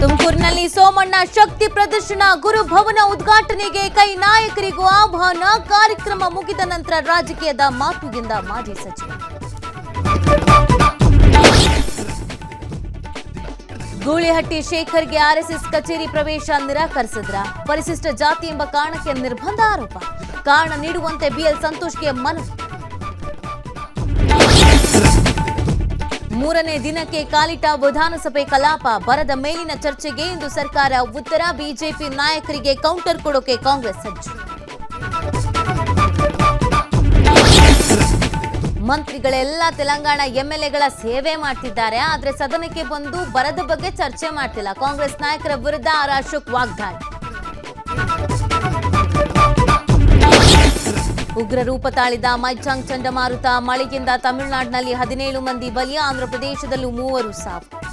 ತುಮಕೂರಿನಲ್ಲಿ ಸೋಮಣ್ಣ ಶಕ್ತಿ ಪ್ರದರ್ಶನ ಗುರುಭವನ ಉದ್ಘಾಟನೆಗೆ ಕೈ ನಾಯಕರಿಗೂ ಆಹ್ವಾನ ಕಾರ್ಯಕ್ರಮ ಮುಗಿದ ನಂತರ ರಾಜಕೀಯದ ಮಾತುಗಿಂದ ಮಾಜಿ ಸಚಿವ ಗೂಳಿಹಟ್ಟಿ ಶೇಖರ್ಗೆ ಆರ್ಎಸ್ಎಸ್ ಕಚೇರಿ ಪ್ರವೇಶ ನಿರಾಕರಿಸಿದ್ರ ಪರಿಶಿಷ್ಟ ಜಾತಿ ಎಂಬ ಕಾರಣಕ್ಕೆ ನಿರ್ಬಂಧ ಆರೋಪ ಕಾರಣ ನೀಡುವಂತೆ ಬಿಎಲ್ ಸಂತೋಷ್ಗೆ ಮನವಿ ಮೂರನೇ ದಿನಕ್ಕೆ ಕಾಲಿಟ ವಿಧಾನಸಭೆ ಕಲಾಪ ಬರದ ಮೇಲಿನ ಚರ್ಚೆಗೆ ಇಂದು ಸರ್ಕಾರ ಉತ್ತರ ಬಿಜೆಪಿ ನಾಯಕರಿಗೆ ಕೌಂಟರ್ ಕೊಡೋಕೆ ಕಾಂಗ್ರೆಸ್ ಸಜ್ಜು ಮಂತ್ರಿಗಳೆಲ್ಲ ತೆಲಂಗಾಣ ಎಂಎಲ್ಎಗಳ ಸೇವೆ ಮಾಡ್ತಿದ್ದಾರೆ ಆದ್ರೆ ಸದನಕ್ಕೆ ಬಂದು ಬರದ ಬಗ್ಗೆ ಚರ್ಚೆ ಮಾಡ್ತಿಲ್ಲ ಕಾಂಗ್ರೆಸ್ ನಾಯಕರ ವಿರುದ್ಧ ಆರ್ ಅಶೋಕ್ ವಾಗ್ದಾಳಿ ಉಗ್ರ ರೂಪ ತಾಳಿದ ಮೈಚಾಂಗ್ ಚಂಡಮಾರುತ ಮಳೆಯಿಂದ ತಮಿಳುನಾಡಿನಲ್ಲಿ ಹದಿನೇಳು ಮಂದಿ ಬಲಿ ಆಂಧ್ರಪ್ರದೇಶದಲ್ಲೂ ಮೂವರು ಸಾವು